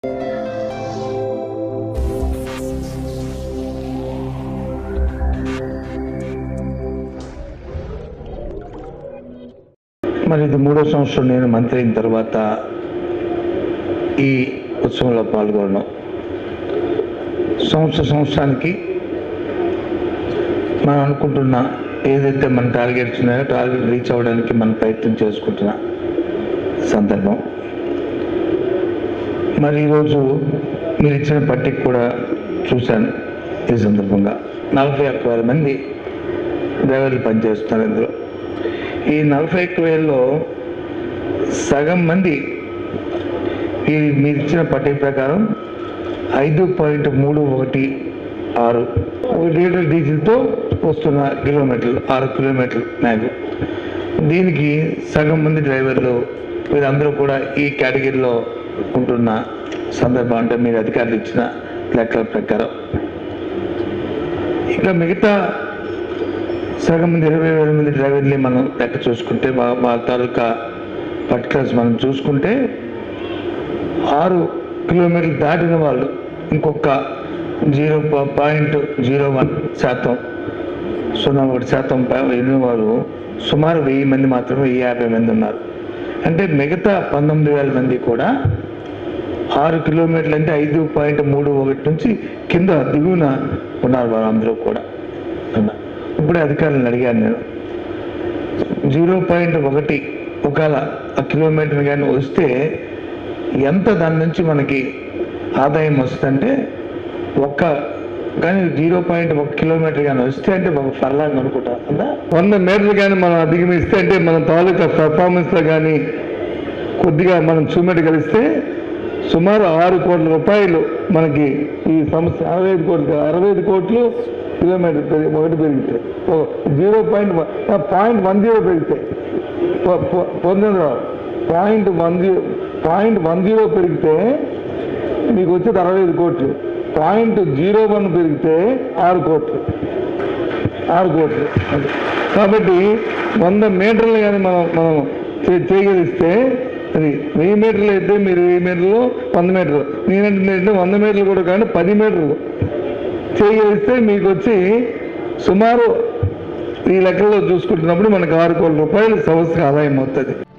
మరి ఇది మూడో సంవత్సరం నేను మంత్రి అయిన తర్వాత ఈ ఉత్సవంలో పాల్గొనడం సంవత్సర సంవత్సరానికి మనం అనుకుంటున్న ఏదైతే మన టార్గెట్స్ ఉన్నాయో టార్గెట్ రీచ్ అవ్వడానికి మనం ప్రయత్నం చేసుకుంటున్న సందర్భం మరి ఈరోజు మీరు ఇచ్చిన పట్టిక కూడా చూశాను ఈ సందర్భంగా నలభై ఒక్క వేల మంది డ్రైవర్లు పనిచేస్తున్నారు ఇందులో ఈ నలభై ఒక్క వేలలో సగం మంది ఈ మీరు ఇచ్చిన పట్టిక ప్రకారం ఐదు పాయింట్ మూడు ఒకటి ఆరు ఒక లీటర్ డీజిల్తో వస్తున్న కిలోమీటర్లు ఆరు కిలోమీటర్లు మ్యాగ్ దీనికి సగం మంది డ్రైవర్లు వీరందరూ కూడా ఈ కేటగిరీలో ఉంటున్న సందర్భం అంటే మీరు అధికారులు ఇచ్చిన లెక్కల ప్రకారం ఇంకా మిగతా సగం మంది ఇరవై వేల మంది డ్రైవర్ని మనం లెక్క చూసుకుంటే మా మా తాలూకా పర్టికులర్స్ మనం చూసుకుంటే ఆరు కిలోమీటర్లు దాటిన వాళ్ళు ఇంకొక జీరో పాయింట్ జీరో వన్ శాతం సున్నా ఒకటి శాతం పై- ఎన్ని వారు సుమారు వెయ్యి మంది మాత్రమే వెయ్యి యాభై మంది ఉన్నారు అంటే మిగతా పంతొమ్మిది వేల మంది కూడా ఆరు కిలోమీటర్లు అంటే ఐదు పాయింట్ మూడు ఒకటి నుంచి కింద దిగువన ఉన్నారు వాళ్ళందరూ కూడా అన్న. ఇప్పుడే అధికారులను అడిగాను నేను జీరో పాయింట్ ఒకటి ఒకవేళ ఆ కిలోమీటర్ కానీ వస్తే ఎంత దాని నుంచి మనకి ఆదాయం వస్తుందంటే ఒక్క కానీ జీరో పాయింట్ ఒక కిలోమీటర్ కానీ వస్తే అంటే ఒక ఫర్లాంగ్ అనుకుంటా కదా వంద మీటర్లు కానీ మనం అధిగమిస్తే అంటే మన తాలూకా పర్ఫార్మెన్స్లో కానీ కొద్దిగా మనం చూపెట్టగలిస్తే సుమారు ఆరు కోట్ల రూపాయలు మనకి ఈ సంస్థ అరవై ఐదు కోట్లు అరవై ఐదు కోట్లు కిలోమీటర్ పెరిగి ఒకటి పెరిగితే zero point point one zero పెరిగితే పొందిన point one zero point one zero పెరిగితే మీకు వచ్చేది అరవై ఐదు కోట్లు పాయింట్ జీరో వన్ పెరిగితే ఆరు కోట్లు ఆరు కోట్లు అది. కాబట్టి వంద మీటర్లు కానీ మనం మనం చే- చేయగలిస్తే అది వెయ్యి మీటర్లు అయితే మీరు వెయ్యి మీటర్లు వంద మీటర్లు నేనంటే వంద మీటర్లు కూడా కానీ పది మీటర్లు చేయగలిస్తే మీకు వచ్చి సుమారు ఈ లెక్కల్లో చూసుకుంటున్నప్పుడు మనకు ఆరు కోట్ల రూపాయలు సంవత్సరం ఆదాయం అవుతుంది